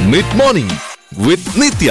Mid morning with Nithya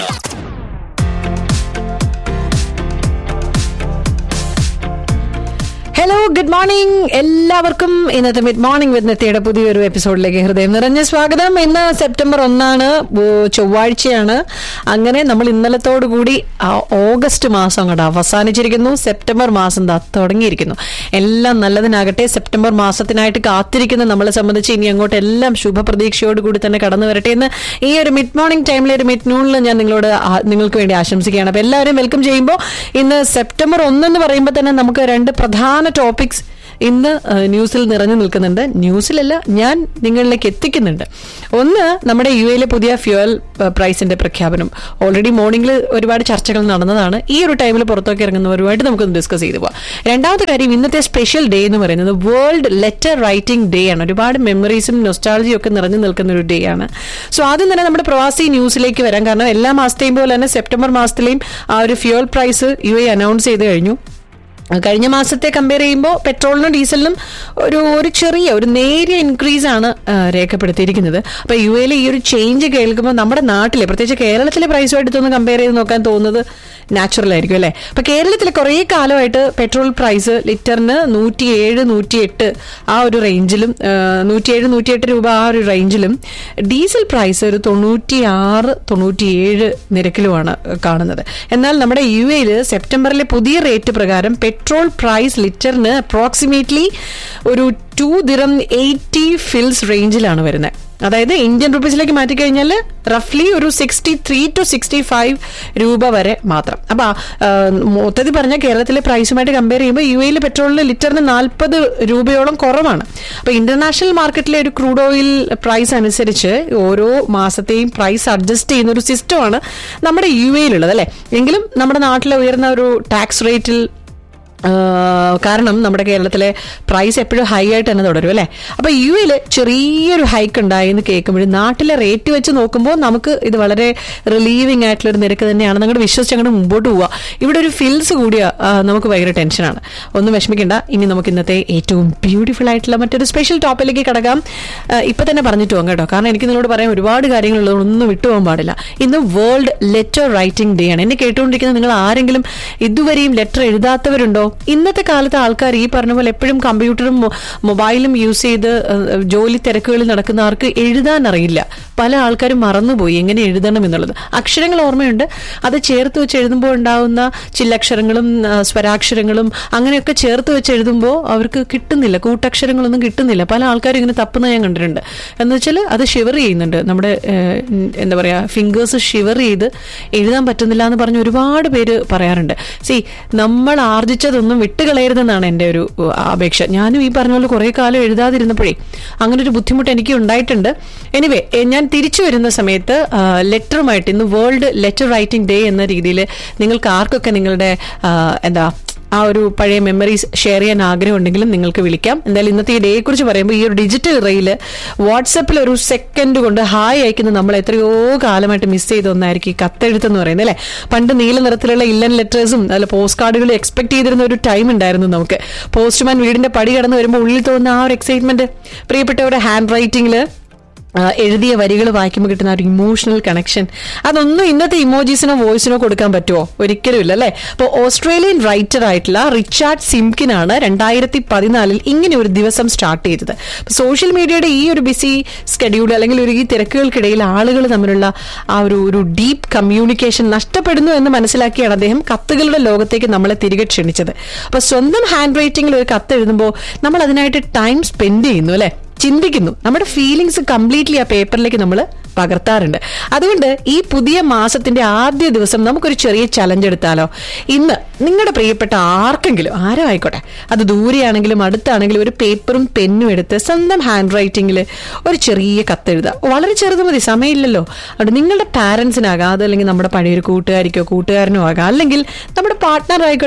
hello good morning എല്ലാവർക്കും ഇന്നത്തെ mid morning വിത്ത് നെത്തിയുടെ പുതിയൊരു എപ്പിസോഡിലേക്ക് ഹൃദയം നിറഞ്ഞ സ്വാഗതം ഇന്ന് സെപ്റ്റംബർ ഒന്നാണ് ഓ, ചൊവ്വാഴ്ചയാണ് അങ്ങനെ നമ്മൾ ഇന്നലത്തോടു കൂടി ആ ഓഗസ്റ്റ് മാസം അങ്ങോട്ട് അവസാനിച്ചിരിക്കുന്നു സെപ്റ്റംബർ മാസം ദാ തുടങ്ങിയിരിക്കുന്നു എല്ലാം നല്ലതിനാകട്ടെ സെപ്റ്റംബർ മാസത്തിനായിട്ട് കാത്തിരിക്കുന്ന നമ്മളെ സംബന്ധിച്ച് ഇനി അങ്ങോട്ട് എല്ലാം ശുഭപ്രതീക്ഷയോട് കൂടി തന്നെ കടന്നു വരട്ടെ എന്ന് ഈ ഒരു മിഡ് മോർണിംഗ് ടൈമിലെ ഒരു മിഡ് നൂണിൽ ഞാൻ നിങ്ങളോട് ആ- നിങ്ങൾക്ക് വേണ്ടി ആശംസിക്കുകയാണ് അപ്പൊ എല്ലാവരും വെൽക്കം ചെയ്യുമ്പോൾ ഇന്ന് സെപ്റ്റംബർ ഒന്നെന്ന് പറയുമ്പോൾ തന്നെ നമുക്ക് രണ്ട് പ്രധാന ടോപ്പിക്സ് ഇന്ന് ആ, ന്യൂസിൽ നിറഞ്ഞു നിൽക്കുന്നുണ്ട് ന്യൂസിലല്ല ഞാൻ നിങ്ങളിലേക്ക് എത്തിക്കുന്നുണ്ട് ഒന്ന് നമ്മുടെ യു എയിലെ പുതിയ ഫ്യൂവൽ പ്രൈസിന്റെ പ്രഖ്യാപനം ഓൾറെഡി മോർണിംഗിൽ ഒരുപാട് ചർച്ചകൾ നടന്നതാണ് ഈ ഒരു ടൈമിൽ പുറത്തേക്ക് ഇറങ്ങുന്നവരുമായിട്ട് നമുക്കൊന്ന് ഡിസ്കസ് ചെയ്തു പോവാം രണ്ടാമത്തെ കാര്യം ഇന്നത്തെ സ്പെഷ്യൽ ഡേ എന്ന് പറയുന്നത് വേൾഡ് ലെറ്റർ റൈറ്റിംഗ് ഡേ ആണ് ഒരുപാട് മെമ്മറീസും നൊസ്റ്റാളജിയും ഒക്കെ നിറഞ്ഞു നിൽക്കുന്ന ഒരു ഡേ ആണ് സോ ആദ്യം തന്നെ നമ്മുടെ പ്രവാസി ന്യൂസിലേക്ക് വരാം കാരണം എല്ലാ മാസത്തെയും പോലെ തന്നെ സെപ്റ്റംബർ മാസത്തിലെയും ആ ഒരു fuel price U A announce ചെയ്ത് കഴിഞ്ഞു കഴിഞ്ഞ മാസത്തെ കമ്പയർ ചെയ്യുമ്പോൾ പെട്രോളിനും ഡീസലിനും ഒരു ഒരു ചെറിയ ഒരു നേരിയ ഇൻക്രീസ് ആണ് ആ, രേഖപ്പെടുത്തിയിരിക്കുന്നത് അപ്പൊ യു എയിലെ ഈ ഒരു ചേഞ്ച് കേൾക്കുമ്പോൾ നമ്മുടെ നാട്ടിലെ പ്രത്യേകിച്ച് കേരളത്തിലെ പ്രൈസുമായിട്ട് ഇതൊന്ന് കമ്പയർ ചെയ്ത് നോക്കാൻ തോന്നുന്നത് നാച്ചുറൽ ആയിരിക്കും അല്ലെ അപ്പൊ കേരളത്തിൽ കുറെ കാലമായിട്ട് പെട്രോൾ പ്രൈസ് ലിറ്ററിന് നൂറ്റിയേഴ് നൂറ്റിയെട്ട് ആ ഒരു റേഞ്ചിലും നൂറ്റിയേഴ് നൂറ്റിയെട്ട് രൂപ ആ ഒരു റേഞ്ചിലും ഡീസൽ പ്രൈസ് ഒരു തൊണ്ണൂറ്റി ആറ് തൊണ്ണൂറ്റിയേഴ് നിരക്കിലുമാണ് കാണുന്നത് എന്നാൽ നമ്മുടെ യു എയിൽ സെപ്റ്റംബറിലെ പുതിയ റേറ്റ് പ്രകാരം പെട്രോൾ പ്രൈസ് ലിറ്ററിന് അപ്രോക്സിമേറ്റ്ലി ഒരു ടു ദിറം എയ്റ്റി ഫിൽസ് റേഞ്ചിലാണ് വരുന്നത് അതായത് ഇന്ത്യൻ റുപ്പീസിലേക്ക് മാറ്റിക്കഴിഞ്ഞാൽ റഫ്ലി ഒരു sixty three to sixty five രൂപ വരെ മാത്രം അപ്പൊ ആ, മൊത്തത്തിൽ പറഞ്ഞ കേരളത്തിലെ പ്രൈസുമായിട്ട് കമ്പയർ ചെയ്യുമ്പോൾ യു എയിൽ പെട്രോളിന് ലിറ്ററിന് നാൽപ്പത് രൂപയോളം കുറവാണ് അപ്പൊ ഇന്റർനാഷണൽ മാർക്കറ്റിലെ ഒരു ക്രൂഡ് ഓയിൽ പ്രൈസ് അനുസരിച്ച് ഓരോ മാസത്തെയും പ്രൈസ് അഡ്ജസ്റ്റ് ചെയ്യുന്ന ഒരു സിസ്റ്റമാണ് നമ്മുടെ യു എയിലുള്ളത് അല്ലെ എങ്കിലും നമ്മുടെ നാട്ടിലെ ഉയർന്ന ഒരു ടാക്സ് റേറ്റിൽ ആ, കാരണം നമ്മുടെ കേരളത്തിലെ പ്രൈസ് എപ്പോഴും ഹൈ ആയിട്ട് തന്നെ തുടരും അല്ലേ അപ്പൊ യു എയിൽ ചെറിയൊരു ഹൈക്ക് ഉണ്ടായി എന്ന് കേൾക്കുമ്പോഴും നാട്ടിലെ റേറ്റ് വെച്ച് നോക്കുമ്പോൾ നമുക്ക് ഇത് വളരെ റിലീവിംഗ് ആയിട്ടുള്ള ഒരു നിരക്ക് തന്നെയാണ് അങ്ങോട്ട് വിശ്വസിച്ച് അങ്ങോട്ട് മുമ്പോട്ട് പോവുക ഇവിടെ ഒരു ഫിൽസ് കൂടിയ ആ, നമുക്ക് ഭയങ്കര ടെൻഷനാണ് ഒന്നും വിഷമിക്കേണ്ട ഇനി നമുക്ക് ഇന്നത്തെ ഏറ്റവും ബ്യൂട്ടിഫുൾ ആയിട്ടുള്ള മറ്റൊരു സ്പെഷ്യൽ ടോപ്പിലേക്ക് കടക്കാം ആ, ഇപ്പൊ തന്നെ പറഞ്ഞിട്ട് പോകാം കേട്ടോ കാരണം എനിക്ക് നിങ്ങളോട് പറയാൻ ഒരുപാട് കാര്യങ്ങളുള്ളത് ഒന്നും വിട്ടുപോകാൻ പാടില്ല ഇന്ന് വേൾഡ് ലെറ്റർ റൈറ്റിംഗ് ഡേ ആണ് എന്നെ കേട്ടുകൊണ്ടിരിക്കുന്ന നിങ്ങൾ ആരെങ്കിലും ഇതുവരെയും ലെറ്റർ എഴുതാത്തവരുണ്ടോ ഇന്നത്തെ കാലത്ത് ആൾക്കാർ ഈ പറഞ്ഞ പോലെ എപ്പോഴും കമ്പ്യൂട്ടറും മൊ- മൊബൈലും യൂസ് ചെയ്ത് ഏഹ്, ജോലി തിരക്കുകളിൽ നടക്കുന്നവർക്ക് എഴുതാൻ അറിയില്ല പല ആൾക്കാരും മറന്നുപോയി എങ്ങനെ എഴുതണം എന്നുള്ളത് അക്ഷരങ്ങൾ ഓർമ്മയുണ്ട് അത് ചേർത്ത് വെച്ച് എഴുതുമ്പോൾ ഉണ്ടാവുന്ന ചില്ലക്ഷരങ്ങളും ആ, സ്വരാക്ഷരങ്ങളും അങ്ങനെയൊക്കെ ചേർത്ത് വെച്ച് എഴുതുമ്പോൾ അവർക്ക് കിട്ടുന്നില്ല കൂട്ടക്ഷരങ്ങളൊന്നും കിട്ടുന്നില്ല പല ആൾക്കാരും ഇങ്ങനെ തപ്പുന്ന ഞാൻ കണ്ടിട്ടുണ്ട് എന്ന് വെച്ചാൽ അത് ഷിവർ ചെയ്യുന്നുണ്ട് നമ്മുടെ ഏഹ്, എന്താ പറയാ ഫിംഗേഴ്സ് ഷിവർ ചെയ്ത് എഴുതാൻ പറ്റുന്നില്ല എന്ന് പറഞ്ഞ് ഒരുപാട് പേര് പറയാറുണ്ട് സി നമ്മൾ ആർജിച്ചതൊന്നും വിട്ടുകളയരുതെന്നാണ് എൻ്റെ ഒരു ഏഹ്, അപേക്ഷ ഞാനും ഈ പറഞ്ഞ പോലെ കുറെ കാലം എഴുതാതിരുന്നപ്പോഴേ അങ്ങനെ ഒരു ബുദ്ധിമുട്ട് എനിക്ക് ഉണ്ടായിട്ടുണ്ട് എനിവേ ഞാൻ തിരിച്ചു വരുന്ന സമയത്ത് ആ, ലെറ്ററുമായിട്ട് ഇന്ന് വേൾഡ് ലെറ്റർ റൈറ്റിംഗ് ഡേ എന്ന രീതിയിൽ നിങ്ങൾക്ക് ആർക്കൊക്കെ നിങ്ങളുടെ ആ, എന്താ ആ ഒരു പഴയ മെമ്മറീസ് ഷെയർ ചെയ്യാൻ ആഗ്രഹമുണ്ടെങ്കിലും നിങ്ങൾക്ക് വിളിക്കാം എന്തായാലും ഇന്നത്തെ ഈ ഡേയെ കുറിച്ച് പറയുമ്പോൾ ഈ ഒരു ഡിജിറ്റൽ റെയിൽ വാട്സപ്പിൽ ഒരു സെക്കൻഡ് കൊണ്ട് ഹായ് അയക്കുന്ന നമ്മൾ എത്രയോ കാലമായിട്ട് മിസ് ചെയ്ത ഒന്നായിരിക്കും ഈ കത്തെഴുത്തെന്ന് പറയുന്നത് അല്ലേ പണ്ട് നീല നിറത്തിലുള്ള ഇല്ലൻ ലെറ്റേഴ്സും അതിൽ പോസ്റ്റ് കാർഡുകൾ എക്സ്പെക്ട് ചെയ്തിരുന്ന ഒരു ടൈം ഉണ്ടായിരുന്നു നമുക്ക് പോസ്റ്റ്മാൻ വീടിന്റെ പടി കടന്ന് വരുമ്പോൾ ഉള്ളിൽ തോന്നുന്ന ആ ഒരു എക്സൈറ്റ്മെന്റ് പ്രിയപ്പെട്ടവരുടെ ഹാൻഡ് റൈറ്റിംഗിൽ ആ, എഴുതിയ വരികൾ വായിക്കുമ്പോൾ കിട്ടുന്ന ആ ഒരു ഇമോഷണൽ കണക്ഷൻ അതൊന്നും ഇന്നത്തെ ഇമോജീസിനോ വോയിസിനോ കൊടുക്കാൻ പറ്റുമോ ഒരിക്കലും ഇല്ല അല്ലേ അപ്പോൾ ഓസ്ട്രേലിയൻ റൈറ്റർ ആയിട്ടുള്ള റിച്ചാർഡ് സിംകിനാണ് രണ്ടായിരത്തി പതിനാലിൽ ഇങ്ങനെ ഒരു ദിവസം സ്റ്റാർട്ട് ചെയ്തത് സോഷ്യൽ മീഡിയയുടെ ഈ ഒരു ബിസി സ്കെഡ്യൂൾ അല്ലെങ്കിൽ ഒരു ഈ തിരക്കുകൾക്കിടയിൽ ആളുകൾ തമ്മിലുള്ള ആ ഒരു ഒരു ഡീപ്പ് കമ്മ്യൂണിക്കേഷൻ നഷ്ടപ്പെടുന്നു എന്ന് മനസ്സിലാക്കിയാണ് അദ്ദേഹം കത്തുകളുടെ ലോകത്തേക്ക് നമ്മളെ തിരികെ ക്ഷണിച്ചത് അപ്പൊ സ്വന്തം ഹാൻഡ് റൈറ്റിംഗിൽ ഒരു കത്ത് എഴുതുമ്പോൾ നമ്മൾ അതിനായിട്ട് ടൈം സ്പെൻഡ് ചെയ്യുന്നു അല്ലെ ചിന്തിക്കുന്നു നമ്മുടെ ഫീലിങ്സ് കംപ്ലീറ്റ്ലി ആ പേപ്പറിലേക്ക് നമ്മൾ പകർത്താറുണ്ട് അതുകൊണ്ട് ഈ പുതിയ മാസത്തിന്റെ ആദ്യ ദിവസം നമുക്കൊരു ചെറിയ ചലഞ്ച് എടുത്താലോ ഇന്ന് നിങ്ങളുടെ പ്രിയപ്പെട്ട ആർക്കെങ്കിലും ആരോ ആയിക്കോട്ടെ അത് ദൂരെയാണെങ്കിലും അടുത്താണെങ്കിലും ഒരു പേപ്പറും പെന്നും എടുത്ത് സ്വന്തം ഹാൻഡ് റൈറ്റിംഗിൽ ഒരു ചെറിയ കത്തെഴുതുക വളരെ ചെറുത് മതി സമയമില്ലല്ലോ അത് നിങ്ങളുടെ പാരൻസിനാകാം അതല്ലെങ്കിൽ നമ്മുടെ പഴയൊരു കൂട്ടുകാരിക്കോ കൂട്ടുകാരനോ ആകാം അല്ലെങ്കിൽ നമ്മുടെ പാർട്ട്ണർ ആയിക്കോട്ടെ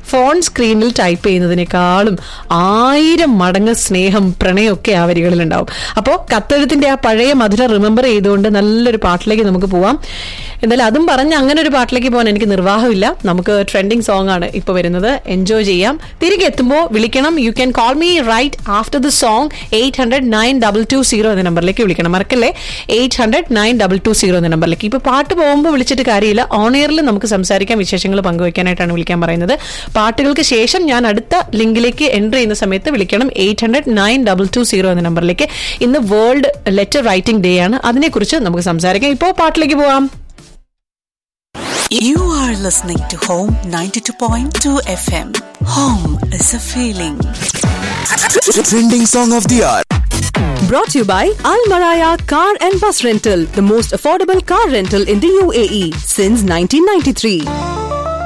ഫോൺ സ്ക്രീനിൽ ടൈപ്പ് ചെയ്യുന്നതിനേക്കാളും ആയിരം മടങ്ങ് സ്നേഹം പ്രണയമൊക്കെ ആ വരികളിൽ ഉണ്ടാവും അപ്പോൾ കത്തെഴുത്തിന്റെ ആ പഴയ മധുരം റിമെമ്പർ ചെയ്തുകൊണ്ട് നല്ലൊരു പാട്ടിലേക്ക് നമുക്ക് പോവാം എന്തായാലും അതും പറഞ്ഞ് അങ്ങനെ ഒരു പാട്ടിലേക്ക് പോകാൻ എനിക്ക് നിർവാഹമില്ല നമുക്ക് ട്രെൻഡിങ് സോങ് ആണ് ഇപ്പൊ വരുന്നത് എൻജോയ് ചെയ്യാം തിരികെ എത്തുമ്പോൾ വിളിക്കണം you can call me right after the song eight hundred nine double two zero എന്ന നമ്പറിലേക്ക് വിളിക്കണം മറക്കല്ലേ eight hundred nine double two zero എന്ന നമ്പറിലേക്ക് ഇപ്പൊ പാട്ട് പോകുമ്പോൾ വിളിച്ചിട്ട് കാര്യമില്ല ഓൺ എയറിൽ നമുക്ക് സംസാരിക്കാൻ വിശേഷങ്ങൾ പങ്കുവയ്ക്കാനായിട്ടാണ് വിളിക്കാൻ പറയുന്നത് പാട്ടുകൾക്ക് ശേഷം ഞാൻ അടുത്ത ലിങ്കിലേക്ക് എൻ്റർ ചെയ്യുന്ന സമയത്ത് വിളിക്കണം eight hundred nine double two zero എന്ന നമ്പറിലേക്ക് ഇന്ന് വേൾഡ് ലെറ്റർ റൈറ്റിംഗ് ഡേ ആണ് അതിനെക്കുറിച്ച് നമുക്ക് സംസാരിക്കാം ഇപ്പോൾ പാട്ടിലേക്ക് പോവാം You are listening to Home 92.2 FM. Home is a feeling. Trending song of the hour. Brought to you by Al Maraya Car and Bus Rental, the most affordable car rental in the UAE since 1993.